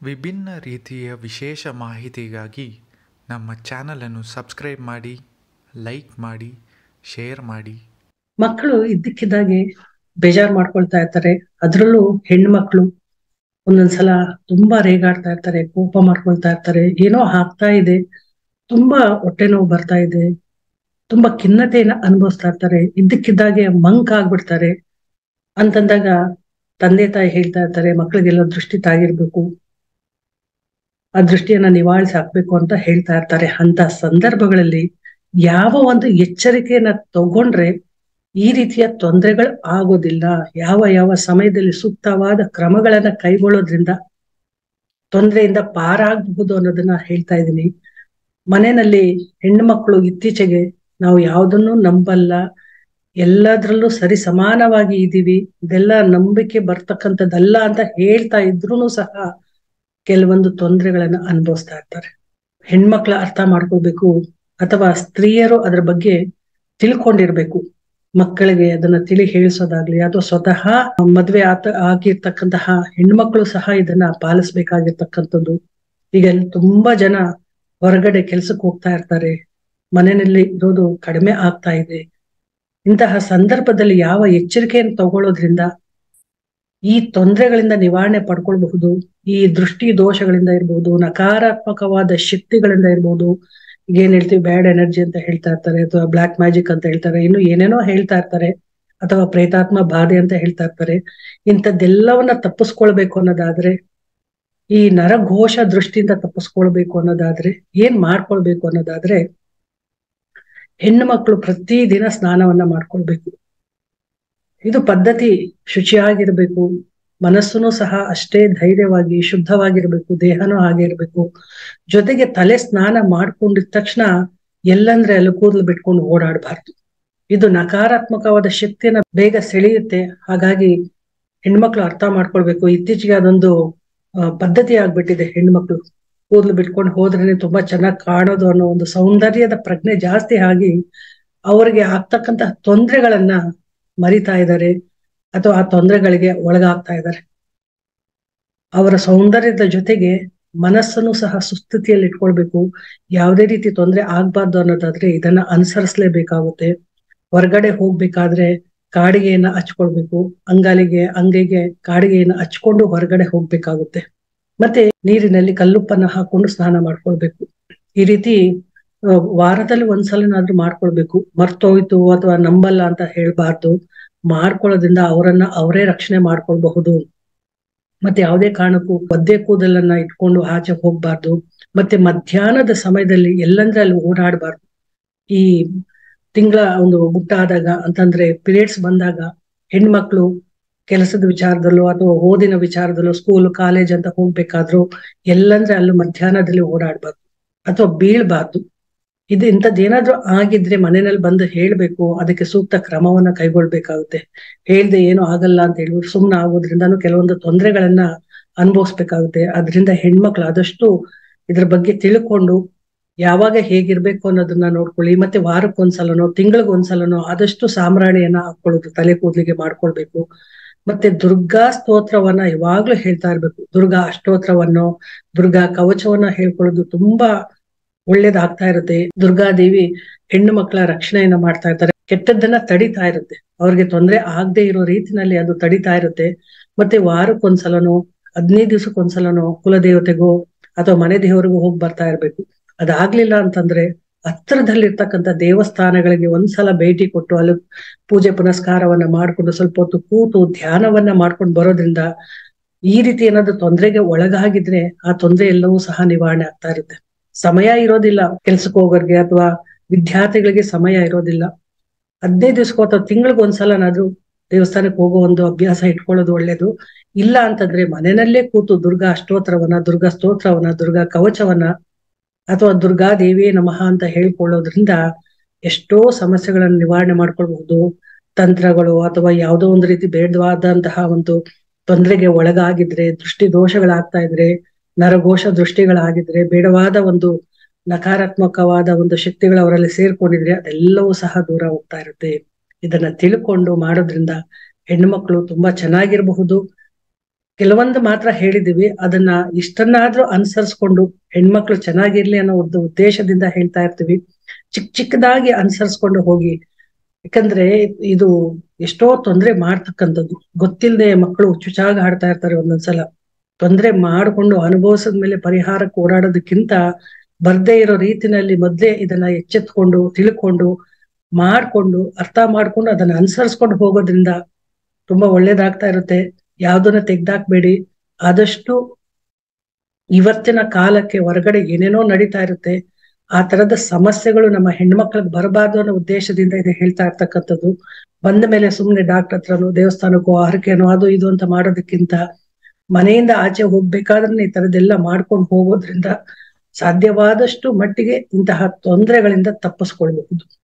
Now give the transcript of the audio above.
ವಿಭಿನ್ನ ರೀತಿಯ ವಿಶೇಷ ಮಾಹಿತಿಗಾಗಿ ನಮ್ಮ ಚಾನಲನ್ನು ಸಬ್ಸ್ಕ್ರೈಬ್ ಮಾಡಿ ಲೈಕ್ ಮಾಡಿ ಶೇರ್ ಮಾಡಿ ಮಕ್ಕಳು ಇದ್ದಕ್ಕಿದ್ದಾಗೆ ಬೇಜಾರ್ ಮಾಡ್ಕೊಳ್ತಾ ಇರ್ತಾರೆ ಅದ್ರಲ್ಲೂ ಹೆಣ್ಮಕ್ಳು ಒಂದೊಂದ್ಸಲ ತುಂಬಾ ರೇಗಾಡ್ತಾ ಇರ್ತಾರೆ ಕೋಪ ಮಾಡ್ಕೊಳ್ತಾ ಇರ್ತಾರೆ ಏನೋ ಆಗ್ತಾ ಇದೆ ತುಂಬಾ ಹೊಟ್ಟೆ ನೋವು ಬರ್ತಾ ಇದೆ ತುಂಬಾ ಖಿನ್ನತೆಯನ್ನ ಅನುಭವಿಸ್ತಾ ಇರ್ತಾರೆ ಇದ್ದಕ್ಕಿದ್ದಾಗೆ ಮಂಕ್ ಆಗ್ಬಿಡ್ತಾರೆ ಅಂತಂದಾಗ ತಂದೆ ತಾಯಿ ಹೇಳ್ತಾ ಇರ್ತಾರೆ ಮಕ್ಕಳಿಗೆಲ್ಲ ದೃಷ್ಟಿ ತಾಗಿರ್ಬೇಕು ಆ ದೃಷ್ಟಿಯನ್ನ ನಿವಾಳಿಸಿ ಹಾಕ್ಬೇಕು ಅಂತ ಹೇಳ್ತಾ ಇರ್ತಾರೆ ಅಂತ ಸಂದರ್ಭಗಳಲ್ಲಿ ಯಾವ ಒಂದು ಎಚ್ಚರಿಕೆಯನ್ನ ತಗೊಂಡ್ರೆ ಈ ರೀತಿಯ ತೊಂದರೆಗಳು ಆಗೋದಿಲ್ಲ ಯಾವ ಯಾವ ಸಮಯದಲ್ಲಿ ಸೂಕ್ತವಾದ ಕ್ರಮಗಳನ್ನ ಕೈಗೊಳ್ಳೋದ್ರಿಂದ ತೊಂದರೆಯಿಂದ ಪಾರಾಗಬಹುದು ಅನ್ನೋದನ್ನ ಹೇಳ್ತಾ ಇದ್ದೀನಿ ಮನೆಯಲ್ಲಿ ಹೆಣ್ಣು ಮಕ್ಕಳು ಇತ್ತೀಚೆಗೆ ನಾವು ಯಾವುದನ್ನು ನಂಬಲ್ಲ ಎಲ್ಲದ್ರಲ್ಲೂ ಸರಿ ಸಮಾನವಾಗಿ ಇದೀವಿ ಇದೆಲ್ಲ ನಂಬಿಕೆ ಬರ್ತಕ್ಕಂಥದ್ದಲ್ಲ ಅಂತ ಹೇಳ್ತಾ ಇದ್ರು ಸಹ ಕೆಲವೊಂದು ತೊಂದರೆಗಳನ್ನ ಅನುಭವಿಸ್ತಾ ಇರ್ತಾರೆ ಹೆಣ್ಮಕ್ಳ ಅರ್ಥ ಮಾಡ್ಕೋಬೇಕು ಅಥವಾ ಸ್ತ್ರೀಯರು ಅದ್ರ ಬಗ್ಗೆ ತಿಳ್ಕೊಂಡಿರ್ಬೇಕು ಮಕ್ಕಳಿಗೆ ಅದನ್ನ ತಿಳಿ ಹೇಳಿಸೋದಾಗ್ಲಿ ಅಥವಾ ಸ್ವತಃ ಮದ್ವೆ ಆತ ಆಗಿರ್ತಕ್ಕಂತಹ ಹೆಣ್ಮಕ್ಳು ಸಹ ಇದನ್ನ ಪಾಲಿಸ್ಬೇಕಾಗಿರ್ತಕ್ಕಂಥದ್ದು ಈಗ ತುಂಬಾ ಜನ ಹೊರಗಡೆ ಕೆಲ್ಸಕ್ಕೆ ಹೋಗ್ತಾ ಇರ್ತಾರೆ ಮನೆಯಲ್ಲಿ ಇರೋದು ಕಡಿಮೆ ಆಗ್ತಾ ಇದೆ ಇಂತಹ ಸಂದರ್ಭದಲ್ಲಿ ಯಾವ ಎಚ್ಚರಿಕೆಯನ್ನು ತಗೊಳ್ಳೋದ್ರಿಂದ ಈ ತೊಂದರೆಗಳಿಂದ ನಿವಾರಣೆ ಪಡ್ಕೊಳ್ಬಹುದು ಈ ದೃಷ್ಟಿ ದೋಷಗಳಿಂದ ಇರ್ಬೋದು ನಕಾರಾತ್ಮಕವಾದ ಶಕ್ತಿಗಳಿಂದ ಇರ್ಬೋದು ಈಗ ಏನ್ ಹೇಳ್ತೀವಿ ಬ್ಯಾಡ್ ಎನರ್ಜಿ ಅಂತ ಹೇಳ್ತಾ ಇರ್ತಾರೆ ಅಥವಾ ಬ್ಲಾಕ್ ಮ್ಯಾಜಿಕ್ ಅಂತ ಹೇಳ್ತಾರೆ ಇನ್ನು ಏನೇನೋ ಹೇಳ್ತಾ ಇರ್ತಾರೆ ಅಥವಾ ಪ್ರೇತಾತ್ಮ ಬಾಧೆ ಅಂತ ಹೇಳ್ತಾ ಇರ್ತಾರೆ ಇಂಥದ್ದೆಲ್ಲವನ್ನ ತಪ್ಪಿಸ್ಕೊಳ್ಬೇಕು ಅನ್ನೋದಾದ್ರೆ ಈ ನರಘೋಷ ದೃಷ್ಟಿಯಿಂದ ತಪ್ಪಿಸ್ಕೊಳ್ಬೇಕು ಅನ್ನೋದಾದ್ರೆ ಏನ್ ಮಾಡ್ಕೊಳ್ಬೇಕು ಅನ್ನೋದಾದ್ರೆ ಹೆಣ್ಣು ಮಕ್ಕಳು ಪ್ರತಿದಿನ ಸ್ನಾನವನ್ನ ಮಾಡ್ಕೊಳ್ಬೇಕು ಇದು ಪದ್ಧತಿ ಶುಚಿಯಾಗಿರ್ಬೇಕು ಮನಸ್ಸುನು ಸಹ ಅಷ್ಟೇ ಧೈರ್ಯವಾಗಿ ಶುದ್ಧವಾಗಿರ್ಬೇಕು ದೇಹನೂ ಹಾಗೆ ಇರ್ಬೇಕು ಜೊತೆಗೆ ತಲೆ ಸ್ನಾನ ಮಾಡ್ಕೊಂಡಿದ ತಕ್ಷಣ ಎಲ್ಲಂದ್ರೆ ಅಲ್ಲಿ ಕೂದಲು ಬಿಟ್ಕೊಂಡು ಓಡಾಡಬಾರ್ದು ಇದು ನಕಾರಾತ್ಮಕವಾದ ಶಕ್ತಿಯನ್ನ ಬೇಗ ಸೆಳೆಯುತ್ತೆ ಹಾಗಾಗಿ ಹೆಣ್ಮಕ್ಳು ಅರ್ಥ ಮಾಡ್ಕೊಳ್ಬೇಕು ಇತ್ತೀಚೆಗೆ ಅದೊಂದು ಪದ್ಧತಿ ಆಗ್ಬಿಟ್ಟಿದೆ ಹೆಣ್ಮಕ್ಳು ಕೂದಲು ಬಿಟ್ಕೊಂಡು ಹೋದ್ರೇನೆ ತುಂಬಾ ಚೆನ್ನಾಗಿ ಕಾಣೋದು ಅನ್ನೋ ಒಂದು ಸೌಂದರ್ಯದ ಪ್ರಜ್ಞೆ ಜಾಸ್ತಿ ಆಗಿ ಅವರಿಗೆ ಆಗ್ತಕ್ಕಂತ ತೊಂದರೆಗಳನ್ನ ಮರಿತಾ ಇದ್ದಾರೆ ಅಥವಾ ಆ ತೊಂದರೆಗಳಿಗೆ ಒಳಗಾಗ್ತಾ ಇದ್ದಾರೆ ಅವರ ಸೌಂದರ್ಯದ ಜೊತೆಗೆ ಮನಸ್ಸನ್ನು ಸಹ ಸುಸ್ಥಿತಿಯಲ್ಲಿ ಇಟ್ಕೊಳ್ಬೇಕು ಯಾವುದೇ ರೀತಿ ತೊಂದರೆ ಆಗ್ಬಾರ್ದು ಅನ್ನೋದಾದ್ರೆ ಇದನ್ನ ಅನುಸರಿಸಲೇಬೇಕಾಗುತ್ತೆ ಹೊರಗಡೆ ಹೋಗ್ಬೇಕಾದ್ರೆ ಕಾಡಿಗೆಯನ್ನ ಹಚ್ಕೊಳ್ಬೇಕು ಅಂಗಾಲಿಗೆ ಅಂಗೈಗೆ ಕಾಡಿಗೆಯನ್ನ ಹಚ್ಕೊಂಡು ಹೊರಗಡೆ ಹೋಗ್ಬೇಕಾಗುತ್ತೆ ಮತ್ತೆ ನೀರಿನಲ್ಲಿ ಕಲ್ಲುಪ್ಪನ್ನ ಹಾಕೊಂಡು ಸ್ನಾನ ಮಾಡ್ಕೊಳ್ಬೇಕು ಈ ರೀತಿ ವಾರದಲ್ಲಿ ಒಂದ್ಸಲನಾದ್ರೂ ಮಾಡ್ಕೊಳ್ಬೇಕು ಮರ್ತೋಯ್ತು ಅಥವಾ ನಂಬಲ್ಲ ಅಂತ ಹೇಳ್ಬಾರ್ದು ಮಾಡ್ಕೊಳ್ಳೋದ್ರಿಂದ ಅವರನ್ನ ಅವರೇ ರಕ್ಷಣೆ ಮಾಡ್ಕೊಳ್ಬಹುದು ಮತ್ತೆ ಯಾವುದೇ ಕಾರಣಕ್ಕೂ ಒದ್ದೆ ಕೂದಲನ್ನ ಇಟ್ಕೊಂಡು ಆಚೆ ಹೋಗ್ಬಾರ್ದು ಮತ್ತೆ ಮಧ್ಯಾಹ್ನದ ಸಮಯದಲ್ಲಿ ಎಲ್ಲಂದ್ರೆ ಅಲ್ಲಿ ಓಡಾಡಬಾರ್ದು ಈ ತಿಂಗಳ ಒಂದು ಮುಟ್ಟಾದಾಗ ಅಂತಂದ್ರೆ ಪೀರಿಯಡ್ಸ್ ಬಂದಾಗ ಹೆಣ್ಮಕ್ಳು ಕೆಲಸದ ವಿಚಾರದಲ್ಲೋ ಅಥವಾ ಓದಿನ ವಿಚಾರದಲ್ಲೋ ಸ್ಕೂಲ್ ಕಾಲೇಜ್ ಅಂತ ಹೋಗ್ಬೇಕಾದ್ರು ಎಲ್ಲಂದ್ರೆ ಅಲ್ಲಿ ಮಧ್ಯಾಹ್ನದಲ್ಲಿ ಓಡಾಡ್ಬಾರ್ದು ಅಥವಾ ಬೀಳ್ಬಾರ್ದು ಇದು ಇಂಥದ್ದೇನಾದ್ರೂ ಆಗಿದ್ರೆ ಮನೆಯಲ್ಲಿ ಬಂದು ಹೇಳ್ಬೇಕು ಅದಕ್ಕೆ ಸೂಕ್ತ ಕ್ರಮವನ್ನ ಕೈಗೊಳ್ಬೇಕಾಗುತ್ತೆ ಹೇಳ್ದೆ ಏನು ಆಗಲ್ಲ ಅಂತ ಹೇಳ್ಬಿಟ್ಟು ಸುಮ್ನೆ ಆಗೋದ್ರಿಂದಾನು ಕೆಲವೊಂದು ತೊಂದರೆಗಳನ್ನ ಅನುಭವಿಸ್ಬೇಕಾಗುತ್ತೆ ಅದರಿಂದ ಹೆಣ್ಮಕ್ಳು ಆದಷ್ಟು ಇದ್ರ ಬಗ್ಗೆ ತಿಳ್ಕೊಂಡು ಯಾವಾಗ ಹೇಗಿರ್ಬೇಕು ಅನ್ನೋದನ್ನ ನೋಡ್ಕೊಳ್ಳಿ ಮತ್ತೆ ವಾರಕ್ಕೊಂದ್ಸಲನೋ ತಿಂಗಳಿಗೊಂದ್ಸಲನೋ ಆದಷ್ಟು ಸಾಮ್ರಾಣಿಯನ್ನ ಹಾಕೊಳ್ಳೋದು ತಲೆ ಕೂದಲಿಗೆ ಮಾಡ್ಕೊಳ್ಬೇಕು ಮತ್ತೆ ದುರ್ಗಾ ಸ್ತೋತ್ರವನ್ನ ಯಾವಾಗ್ಲೂ ಹೇಳ್ತಾ ಇರ್ಬೇಕು ದುರ್ಗಾ ಅಷ್ಟೋತ್ರವನ್ನು ದುರ್ಗಾ ಕವಚವನ್ನ ಹೇಳ್ಕೊಳ್ಳೋದು ತುಂಬಾ ಒಳ್ಳೇದಾಗ್ತಾ ಇರುತ್ತೆ ದುರ್ಗಾದೇವಿ ಹೆಣ್ಣು ಮಕ್ಕಳ ರಕ್ಷಣೆಯನ್ನ ಮಾಡ್ತಾ ಇರ್ತಾರೆ ಕೆಟ್ಟದ್ದನ್ನ ತಡಿತಾ ಇರುತ್ತೆ ಅವ್ರಿಗೆ ತೊಂದರೆ ಆಗದೆ ಇರೋ ರೀತಿನಲ್ಲಿ ಅದು ತಡಿತಾ ಇರುತ್ತೆ ಮತ್ತೆ ವಾರಕ್ಕೊಂದ್ಸಲನೋ ಹದಿನೈದು ದಿವ್ಸಕ್ಕೊಂದ್ಸಲನೋ ಕುಲದೇವತೆಗೋ ಅಥವಾ ಮನೆ ದೇವರಿಗೂ ಹೋಗಿ ಬರ್ತಾ ಇರ್ಬೇಕು ಅದಾಗ್ಲಿಲ್ಲ ಅಂತಂದ್ರೆ ಹತ್ತಿರದಲ್ಲಿರ್ತಕ್ಕಂಥ ದೇವಸ್ಥಾನಗಳಿಗೆ ಒಂದ್ಸಲ ಭೇಟಿ ಕೊಟ್ಟು ಅಲ್ಲಿ ಪೂಜೆ ಪುನಸ್ಕಾರವನ್ನ ಮಾಡ್ಕೊಂಡು ಸ್ವಲ್ಪ ಹೊತ್ತು ಕೂತು ಧ್ಯಾನವನ್ನ ಮಾಡ್ಕೊಂಡು ಬರೋದ್ರಿಂದ ಈ ರೀತಿ ಏನಾದ್ರು ತೊಂದರೆಗೆ ಒಳಗಾಗಿದ್ರೆ ಆ ತೊಂದರೆ ಎಲ್ಲವೂ ಸಹ ನಿವಾರಣೆ ಆಗ್ತಾ ಇರುತ್ತೆ ಸಮಯ ಇರೋದಿಲ್ಲ ಕೆಲ್ಸಕ್ಕೆ ಹೋಗೋರ್ಗೆ ಅಥವಾ ವಿದ್ಯಾರ್ಥಿಗಳಿಗೆ ಸಮಯ ಇರೋದಿಲ್ಲ ಹದಿನೈದು ದಿವ್ಸಕ್ಕೋ ಅಥವಾ ತಿಂಗಳಿಗೆ ಒಂದ್ಸಲನಾದ್ರೂ ದೇವಸ್ಥಾನಕ್ಕೆ ಹೋಗೋ ಒಂದು ಅಭ್ಯಾಸ ಇಟ್ಕೊಳ್ಳೋದು ಒಳ್ಳೇದು ಇಲ್ಲ ಅಂತಂದ್ರೆ ಮನೆಯಲ್ಲೇ ಕೂತು ದುರ್ಗಾ ಅಷ್ಟೋತ್ರವನ್ನ ದುರ್ಗಾ ಸ್ತೋತ್ರವನ್ನ ದುರ್ಗಾ ಕವಚವನ್ನ ಅಥವಾ ದುರ್ಗಾ ದೇವಿಯೇ ನಮಃ ಅಂತ ಹೇಳ್ಕೊಳ್ಳೋದ್ರಿಂದ ಎಷ್ಟೋ ಸಮಸ್ಯೆಗಳನ್ನ ನಿವಾರಣೆ ಮಾಡ್ಕೊಳ್ಬಹುದು ತಂತ್ರಗಳು ಅಥವಾ ಯಾವುದೋ ಒಂದು ರೀತಿ ಬೇಡವಾದಂತಹ ಒಂದು ತೊಂದರೆಗೆ ಒಳಗಾಗಿದ್ರೆ ದೃಷ್ಟಿ ದೋಷಗಳಾಗ್ತಾ ಇದ್ರೆ ನರಘೋಷ ದೃಷ್ಟಿಗಳಾಗಿದ್ರೆ ಬೇಡವಾದ ಒಂದು ನಕಾರಾತ್ಮಕವಾದ ಒಂದು ಶಕ್ತಿಗಳು ಅವರಲ್ಲಿ ಸೇರ್ಕೊಂಡಿದ್ರೆ ಅದೆಲ್ಲವೂ ಸಹ ದೂರ ಹೋಗ್ತಾ ಇರುತ್ತೆ ಇದನ್ನ ತಿಳ್ಕೊಂಡು ಮಾಡೋದ್ರಿಂದ ಹೆಣ್ಣು ಮಕ್ಕಳು ತುಂಬಾ ಚೆನ್ನಾಗಿರಬಹುದು ಕೆಲವೊಂದು ಮಾತ್ರ ಹೇಳಿದೀವಿ ಅದನ್ನ ಇಷ್ಟನ್ನಾದ್ರೂ ಅನುಸರಿಸ್ಕೊಂಡು ಹೆಣ್ಮಕ್ಳು ಚೆನ್ನಾಗಿರ್ಲಿ ಅನ್ನೋ ಒಂದು ಉದ್ದೇಶದಿಂದ ಹೇಳ್ತಾ ಇರ್ತೀವಿ ಚಿಕ್ಕ ಚಿಕ್ಕದಾಗಿ ಅನುಸರಿಸ್ಕೊಂಡು ಹೋಗಿ ಯಾಕಂದ್ರೆ ಇದು ಎಷ್ಟೋ ತೊಂದ್ರೆ ಮಾಡ್ತಕ್ಕಂಥದ್ದು ಗೊತ್ತಿಲ್ಲದೆ ಮಕ್ಕಳು ಚುಚಾಗ ಆಡ್ತಾ ಇರ್ತಾರೆ ಒಂದೊಂದ್ಸಲ ತೊಂದ್ರೆ ಮಾಡ್ಕೊಂಡು ಅನುಭವಿಸಿದ ಪರಿಹಾರಕ್ಕೆ ಓಡಾಡೋದಕ್ಕಿಂತ ಬರ್ದೇ ಇರೋ ರೀತಿನಲ್ಲಿ ಮೊದ್ಲೇ ಇದನ್ನ ಎಚ್ಚೆತ್ಕೊಂಡು ತಿಳ್ಕೊಂಡು ಮಾಡ್ಕೊಂಡು ಅರ್ಥ ಮಾಡ್ಕೊಂಡು ಅದನ್ನ ಅನುಸರಿಸ್ಕೊಂಡು ಹೋಗೋದ್ರಿಂದ ತುಂಬಾ ಒಳ್ಳೇದಾಗ್ತಾ ಇರುತ್ತೆ ಯಾವ್ದನ್ನ ತೆಗ್ದಾಕ್ಬೇಡಿ ಆದಷ್ಟು ಇವತ್ತಿನ ಕಾಲಕ್ಕೆ ಹೊರಗಡೆ ಏನೇನೋ ನಡೀತಾ ಇರುತ್ತೆ ಆ ತರದ ಸಮಸ್ಯೆಗಳು ನಮ್ಮ ಹೆಣ್ಮಕ್ಳಿಗೆ ಬರಬಾರ್ದು ಅನ್ನೋ ಉದ್ದೇಶದಿಂದ ಇದು ಹೇಳ್ತಾ ಇರ್ತಕ್ಕಂಥದ್ದು ಬಂದ ಮೇಲೆ ಸುಮ್ನೆ ಡಾಕ್ಟರ್ ಹತ್ರನೋ ದೇವಸ್ಥಾನಕ್ಕೋ ಹರಕೆನೋ ಅದು ಇದು ಅಂತ ಮಾಡೋದಕ್ಕಿಂತ ಮನೆಯಿಂದ ಆಚೆ ಹೋಗ್ಬೇಕಾದ್ರೆ ಈ ತರದೆಲ್ಲ ಮಾಡ್ಕೊಂಡು ಹೋಗೋದ್ರಿಂದ ಸಾಧ್ಯವಾದಷ್ಟು ಮಟ್ಟಿಗೆ ಇಂತಹ ತೊಂದರೆಗಳಿಂದ ತಪ್ಪಿಸ್ಕೊಳ್ಬಹುದು